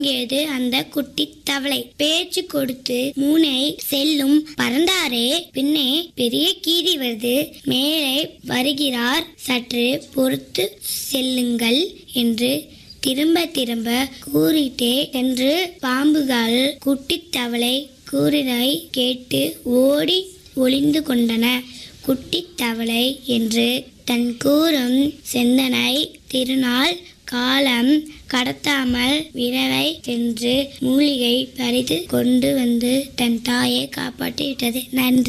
ஏது அந்த குட்டி தவளை பேச்சு கொடுத்து மூனை செல்லும் பறந்தாரே பின்னே பெரிய கீரி வருது மேலே வருகிறார் சற்று பொறுத்து செல்லுங்கள் என்று திரும்ப திரும்ப கூறிட்டே சென்று பாம்புகள் குட்டித் தவளை கூறினை கேட்டு ஓடி ஒளிந்து கொண்டன குட்டித் தவளை என்று தன் கூறும் செந்தனை திருநாள் காலம் கடத்தாமல் விரவை சென்று மூலிகை பறித்து கொண்டு வந்து தன் தாயை காப்பாற்றி விட்டது நன்றி